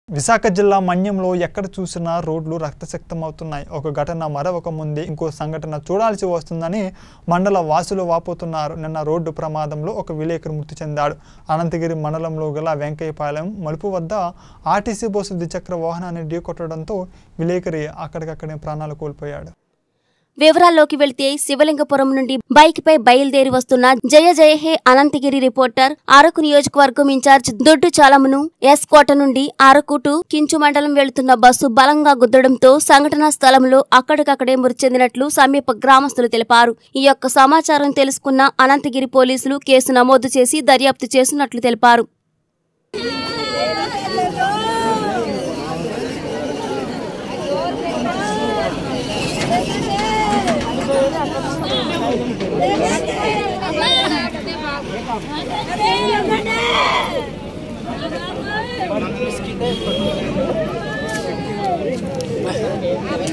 విశాఖ జిల్లా మన్యంలో ఎక్కడ చూసినా రోడ్లు రక్తసిక్తమవుతున్నాయి ఒక ఘటన మరొక ముందే ఇంకో సంఘటన చూడాల్సి వస్తుందని మండల వాసులు వాపోతున్నారు నిన్న రోడ్డు ప్రమాదంలో ఒక విలేకరు మృతి చెందాడు అనంతగిరి మండలంలో గల వెంకయ్యపాలెం మలుపు వద్ద ఆర్టీసీ బస్సు ద్విచక్ర వాహనాన్ని ఢీకొట్టడంతో విలేకరి అక్కడికక్కడే ప్రాణాలు కోల్పోయాడు వివరాల్లోకి వెళ్తే శివలింగపురం నుండి బైక్ పై బయలుదేరి వస్తున్న జయ జయ హే అనంతగిరి రిపోర్టర్ అరకు నియోజకవర్గం ఇన్ఛార్జ్ దొడ్డు చాలమును ఎస్ కోట నుండి అరకు టు కించు మండలం వెళుతున్న బస్సు బలంగా గుద్దడంతో సంఘటనా స్థలంలో అక్కడికక్కడే మృతి చెందినట్లు సమీప గ్రామస్తులు తెలిపారు ఈ యొక్క సమాచారం తెలుసుకున్న అనంతగిరి పోలీసులు కేసు నమోదు చేసి దర్యాప్తు చేస్తున్నట్లు తెలిపారు Amen.